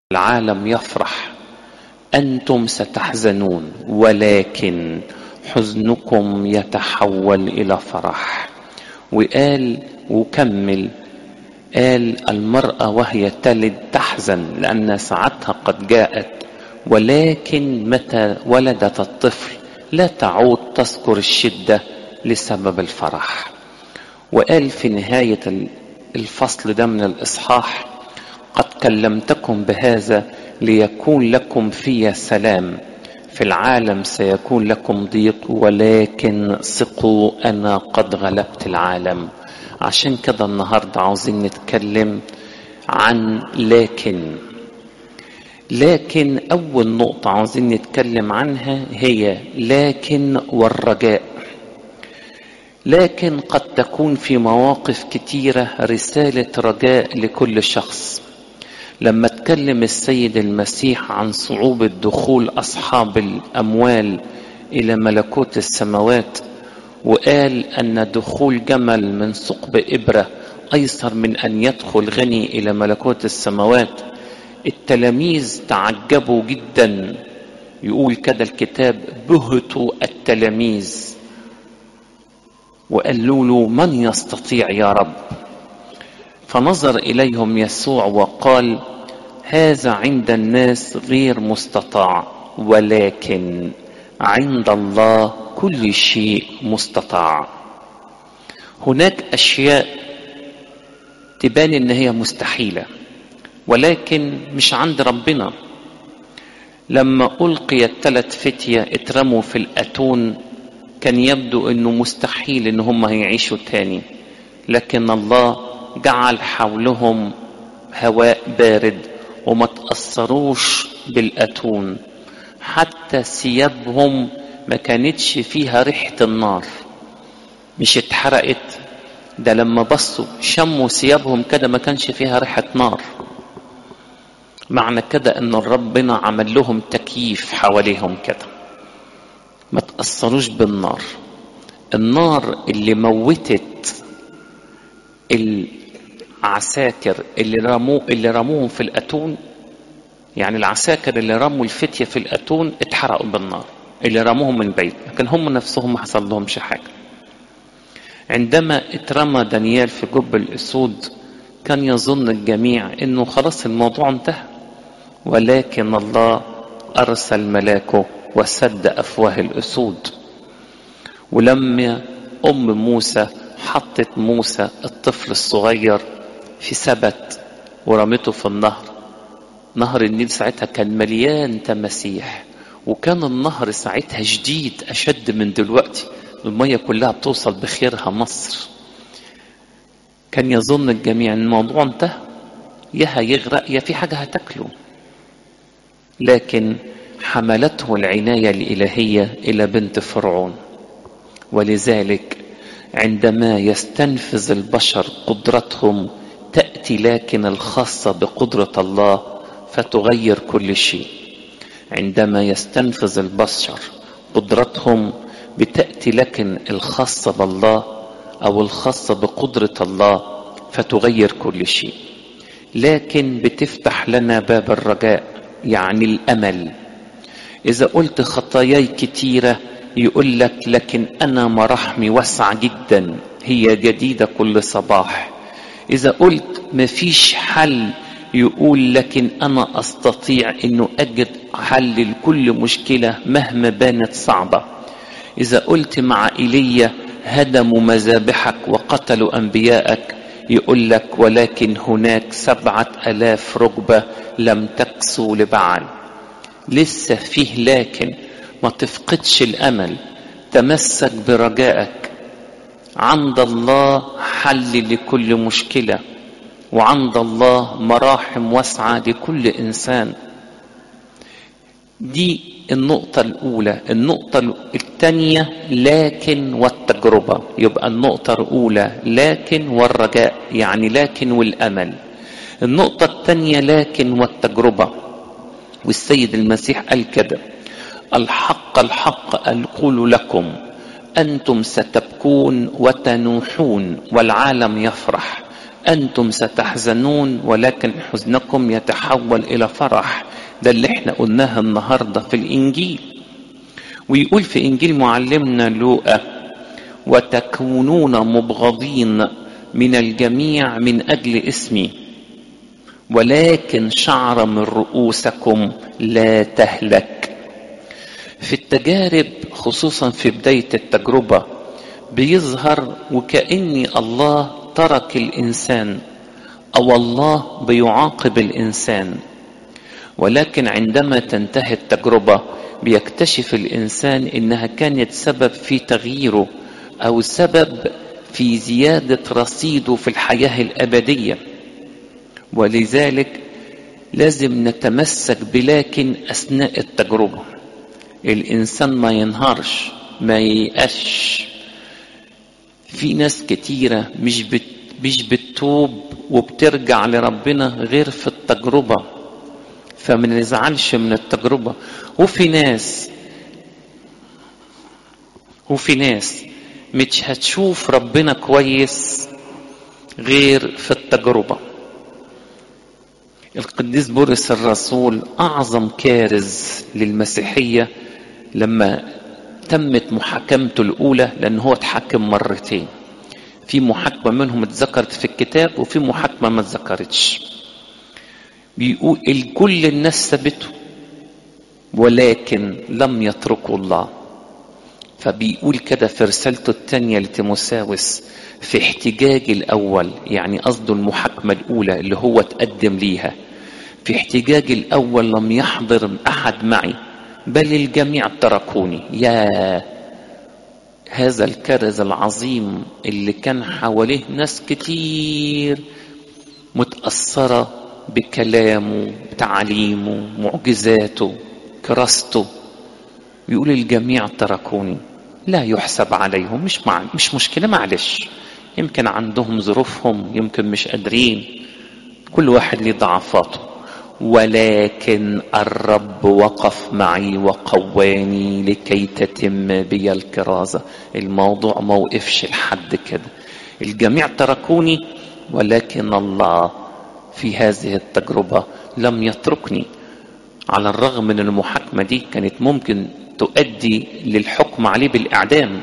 العالم يفرح انتم ستحزنون ولكن حزنكم يتحول الى فرح وقال وكمل قال المراه وهي تلد تحزن لان ساعتها قد جاءت ولكن متى ولدت الطفل لا تعود تذكر الشده لسبب الفرح وقال في نهايه الفصل ده من الاصحاح قد كلمتكم بهذا ليكون لكم في سلام في العالم سيكون لكم ضيق ولكن ثقوا انا قد غلبت العالم عشان كده النهارده عاوزين نتكلم عن لكن لكن اول نقطه عاوزين نتكلم عنها هي لكن والرجاء لكن قد تكون في مواقف كتيره رساله رجاء لكل شخص لما اتكلم السيد المسيح عن صعوبة دخول أصحاب الأموال إلى ملكوت السماوات وقال أن دخول جمل من ثقب إبرة أيسر من أن يدخل غني إلى ملكوت السماوات التلاميذ تعجبوا جدا يقول كده الكتاب بهتوا التلاميذ وقالوا له من يستطيع يا رب فنظر اليهم يسوع وقال هذا عند الناس غير مستطاع ولكن عند الله كل شيء مستطاع هناك اشياء تبان ان هي مستحيله ولكن مش عند ربنا لما القي الثلاث فتيه اترموا في الاتون كان يبدو انه مستحيل ان هم هيعيشوا تاني لكن الله جعل حولهم هواء بارد وما تأثروش بالأتون حتى ثيابهم ما كانتش فيها ريحة النار مش اتحرقت ده لما بصوا شموا ثيابهم كده ما كانش فيها ريحة نار معنى كده ان ربنا عمل لهم تكييف حواليهم كده ما تأثروش بالنار النار اللي موتت العساكر اللي رموا اللي رموهم في الاتون يعني العساكر اللي رموا الفتيه في الاتون اتحرقوا بالنار اللي رموهم من بعيد لكن هم نفسهم ما حصل لهمش حاجه عندما اترمى دانيال في جب الاسود كان يظن الجميع انه خلاص الموضوع انتهى ولكن الله ارسل ملاكه وسد افواه الاسود ولما ام موسى حطت موسى الطفل الصغير في سبت ورمته في النهر نهر النيل ساعتها كان مليان تماسيح وكان النهر ساعتها شديد اشد من دلوقتي الميه كلها بتوصل بخيرها مصر كان يظن الجميع ان الموضوع انتهى يا هيغرق يا في حاجه هتاكله لكن حملته العنايه الالهيه الى بنت فرعون ولذلك عندما يستنفذ البشر قدرتهم تاتي لكن الخاصه بقدره الله فتغير كل شيء عندما يستنفذ البشر قدرتهم بتاتي لكن الخاصه بالله او الخاصه بقدره الله فتغير كل شيء لكن بتفتح لنا باب الرجاء يعني الامل اذا قلت خطاياي كتيره يقول لك لكن انا مراحمي واسعه جدا هي جديده كل صباح اذا قلت مفيش حل يقول لكن انا استطيع انه اجد حل لكل مشكله مهما بانت صعبه اذا قلت مع ايليا هدموا مذابحك وقتلوا انبياءك يقول لك ولكن هناك سبعه الاف ركبه لم تكسوا لبعل لسه فيه لكن ما تفقدش الامل تمسك برجائك عند الله حل لكل مشكله وعند الله مراحم واسعه لكل انسان دي النقطة الأولى النقطة الثانية لكن والتجربة يبقى النقطة الأولى لكن والرجاء يعني لكن والأمل النقطة الثانية لكن والتجربة والسيد المسيح قال كده الحق الحق أقول لكم أنتم ستبكون وتنوحون والعالم يفرح أنتم ستحزنون ولكن حزنكم يتحول إلى فرح ده اللي احنا قلناها النهاردة في الإنجيل ويقول في إنجيل معلمنا لوقا وتكونون مبغضين من الجميع من أجل اسمي ولكن شعر من رؤوسكم لا تهلك في التجارب خصوصا في بداية التجربة بيظهر وكأني الله ترك الإنسان أو الله بيعاقب الإنسان ولكن عندما تنتهي التجربة بيكتشف الإنسان إنها كانت سبب في تغييره أو سبب في زيادة رصيده في الحياة الأبدية ولذلك لازم نتمسك بلكن أثناء التجربة الإنسان ما ينهارش ما ييأسش في ناس كتيرة مش بت مش بتتوب وبترجع لربنا غير في التجربة فما نزعلش من التجربة وفي ناس وفي ناس مش هتشوف ربنا كويس غير في التجربة القديس بولس الرسول أعظم كارز للمسيحية لما تمت محاكمته الأولى لأن هو اتحكم مرتين في محاكمة منهم اتذكرت في الكتاب وفي محاكمة ما اتذكرتش بيقول الكل الناس سابته ولكن لم يتركوا الله فبيقول كده في رسالته الثانية لتيموساوس في احتجاج الأول يعني قصده المحاكمة الأولى اللي هو تقدم ليها في احتجاج الأول لم يحضر أحد معي بل الجميع تركوني يا هذا الكرز العظيم اللي كان حواليه ناس كتير متأثرة بكلامه بتعليمه معجزاته كراسته يقول الجميع تركوني لا يحسب عليهم مش مع مش مشكلة معلش يمكن عندهم ظروفهم يمكن مش قادرين كل واحد ليه ضعفاته ولكن الرب وقف معي وقواني لكي تتم بي الكرازة الموضوع ما وقفش لحد كده الجميع تركوني ولكن الله في هذه التجربة لم يتركني على الرغم من المحاكمة دي كانت ممكن تؤدي للحكم عليه بالإعدام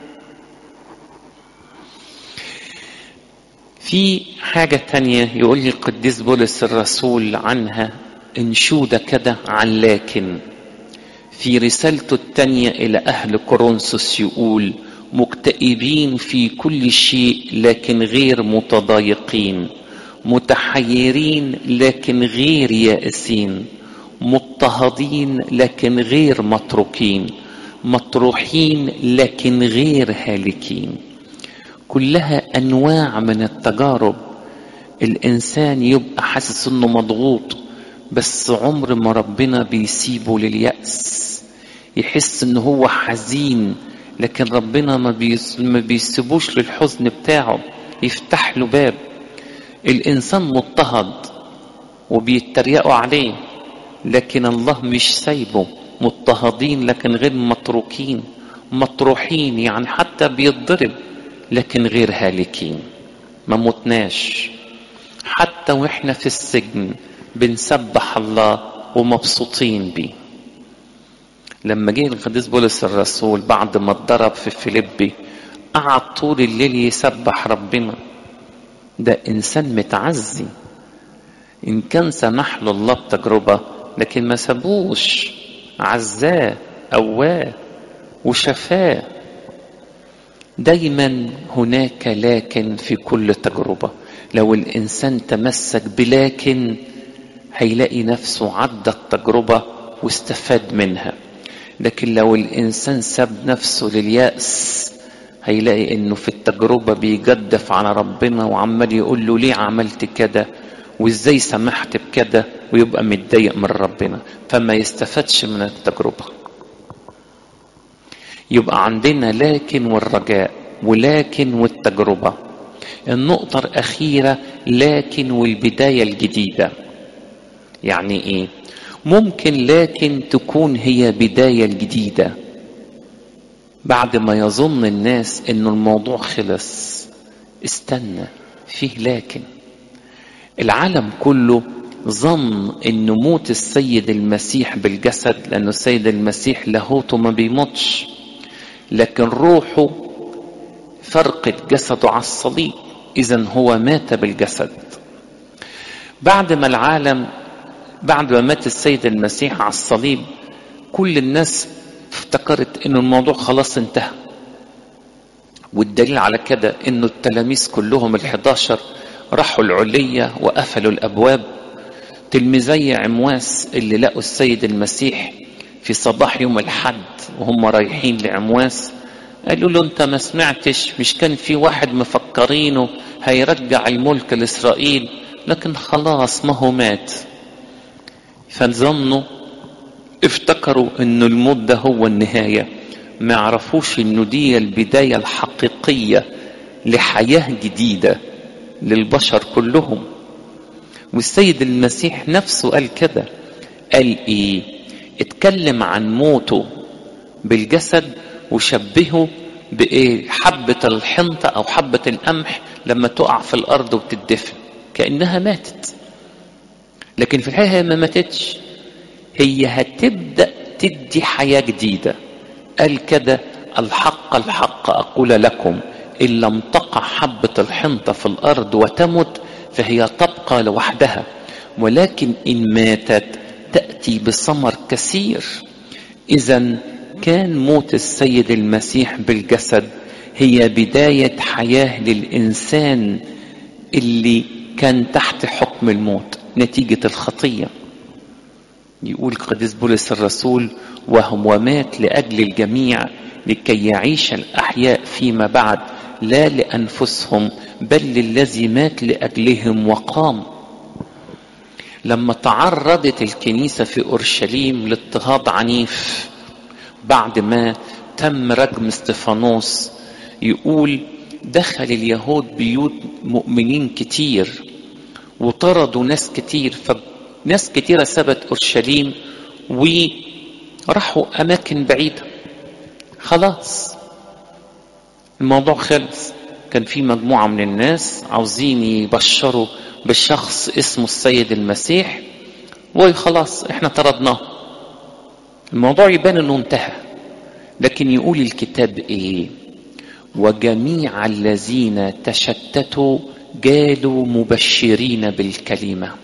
في حاجة تانية يقول لي القديس بولس الرسول عنها انشودة كده عن لكن في رسالته التانية إلى أهل كورنثوس يقول مكتئبين في كل شيء لكن غير متضايقين متحيرين لكن غير يائسين مضطهدين لكن غير متروكين مطروحين لكن غير هالكين كلها انواع من التجارب الانسان يبقى حاسس انه مضغوط بس عمر ما ربنا بيسيبه لليأس يحس ان هو حزين لكن ربنا ما, بيس ما بيسيبوش للحزن بتاعه يفتح له باب الانسان مضطهد وبيتريقوا عليه لكن الله مش سايبه مضطهدين لكن غير متروكين مطروحين يعني حتى بيتضرب لكن غير هالكين ما متناش حتى واحنا في السجن بنسبح الله ومبسوطين بيه لما جه القديس بولس الرسول بعد ما اتضرب في فيليبي قعد طول الليل يسبح ربنا ده انسان متعزي ان كان سمح له الله بتجربه لكن ما سابوش عزاه قواه وشفاه دايما هناك لكن في كل تجربه لو الانسان تمسك بلكن هيلاقي نفسه عدى التجربه واستفاد منها لكن لو الانسان ساب نفسه للياس هيلاقي انه في التجربه بيجدف على ربنا وعمال يقول له ليه عملت كده وازاي سمحت بكده ويبقى متضايق من ربنا فما يستفادش من التجربه يبقى عندنا لكن والرجاء ولكن والتجربه النقطه الاخيره لكن والبدايه الجديده يعني ايه ممكن لكن تكون هي بدايه الجديده بعد ما يظن الناس انه الموضوع خلص استنى فيه لكن العالم كله ظن ان موت السيد المسيح بالجسد لانه السيد المسيح لاهوته ما بيموتش لكن روحه فرقت جسده على الصليب اذا هو مات بالجسد بعد ما العالم بعد ما مات السيد المسيح على الصليب كل الناس افتكرت ان الموضوع خلاص انتهى والدليل على كده انه التلاميذ كلهم الحداشر راحوا العلية وقفلوا الابواب تلميذي عمواس اللي لقوا السيد المسيح في صباح يوم الحد وهم رايحين لعمواس قالوا له انت ما سمعتش مش كان في واحد مفكرينه هيرجع الملك لاسرائيل لكن خلاص ما هو مات فظنوا افتكروا انه الموت ده هو النهاية ما يعرفوش انه دي البداية الحقيقية لحياة جديدة للبشر كلهم والسيد المسيح نفسه قال كده قال ايه اتكلم عن موته بالجسد وشبهه بايه حبة الحنطة او حبة القمح لما تقع في الارض وتدفن كأنها ماتت لكن في الحقيقة هي ما ماتتش هي هتبدأ تدي حياة جديدة قال كده الحق الحق أقول لكم إن لم تقع حبة الحنطة في الأرض وتمت فهي تبقى لوحدها ولكن إن ماتت تأتي بثمر كثير إذا كان موت السيد المسيح بالجسد هي بداية حياة للإنسان اللي كان تحت حكم الموت نتيجة الخطية يقول قديس بولس الرسول وهم ومات لأجل الجميع لكي يعيش الأحياء فيما بعد لا لأنفسهم بل للذي مات لأجلهم وقام لما تعرضت الكنيسة في أورشليم لاضطهاد عنيف بعد ما تم رجم استفانوس يقول دخل اليهود بيوت مؤمنين كتير وطردوا ناس كتير فناس كتيرة سابت أورشليم وراحوا أماكن بعيدة خلاص الموضوع خلص كان في مجموعة من الناس عاوزين يبشروا بشخص اسمه السيد المسيح وخلاص احنا طردناه الموضوع يبان انه انتهى لكن يقول الكتاب ايه وجميع الذين تشتتوا جالوا مبشرين بالكلمه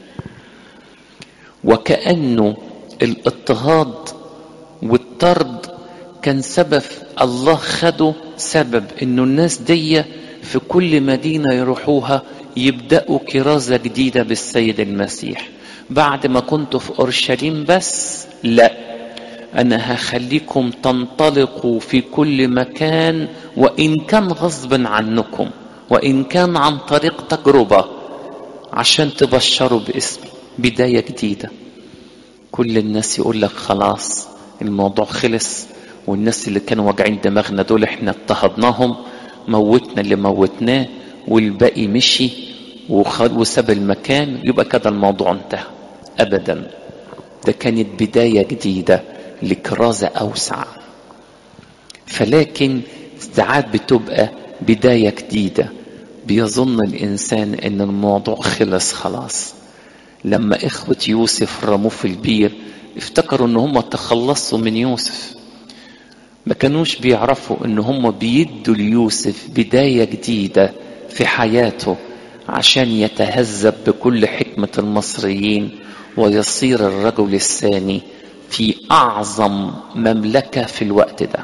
وكانه الاضطهاد والطرد كان سبب الله خده سبب انه الناس دي في كل مدينه يروحوها يبداوا كرازه جديده بالسيد المسيح بعد ما كنتوا في اورشليم بس لا انا هخليكم تنطلقوا في كل مكان وان كان غصب عنكم وان كان عن طريق تجربه عشان تبشروا باسمي بدايه جديده كل الناس يقول لك خلاص الموضوع خلص والناس اللي كانوا واجعين دماغنا دول احنا اضطهدناهم موتنا اللي موتناه والباقي مشي وساب المكان يبقى كده الموضوع انتهى ابدا ده كانت بدايه جديده لكرازة أوسع فلكن ساعات بتبقى بداية جديدة بيظن الإنسان إن الموضوع خلص خلاص لما إخوة يوسف رموه في البير افتكروا إن هم تخلصوا من يوسف ما كانوش بيعرفوا إن هم بيدوا ليوسف بداية جديدة في حياته عشان يتهذب بكل حكمة المصريين ويصير الرجل الثاني في اعظم مملكه في الوقت ده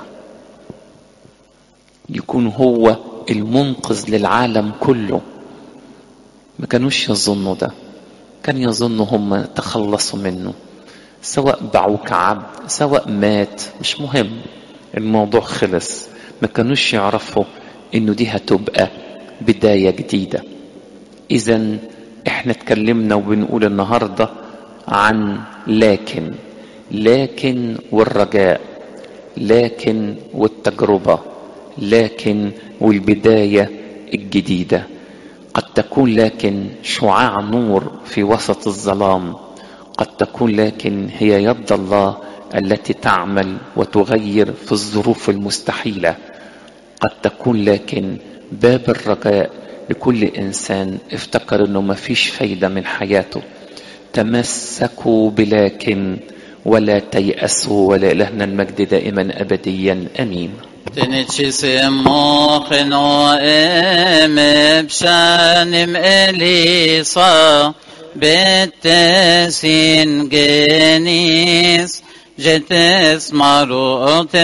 يكون هو المنقذ للعالم كله ما كانوش يظنوا ده كان يظنوا هم تخلصوا منه سواء باعوه كعبد سواء مات مش مهم الموضوع خلص ما كانوش يعرفوا انه دي هتبقى بدايه جديده اذا احنا اتكلمنا وبنقول النهارده عن لكن لكن والرجاء لكن والتجربه لكن والبدايه الجديده قد تكون لكن شعاع نور في وسط الظلام قد تكون لكن هي يد الله التي تعمل وتغير في الظروف المستحيله قد تكون لكن باب الرجاء لكل إنسان افتكر إنه مفيش فايدة من حياته تمسكوا بلكن ولا تيأسوا ولا إلهنا المجد دائما أبديا أمين تنتشي موخن ام بشانم اليصا بتسين جنيس جتس مروت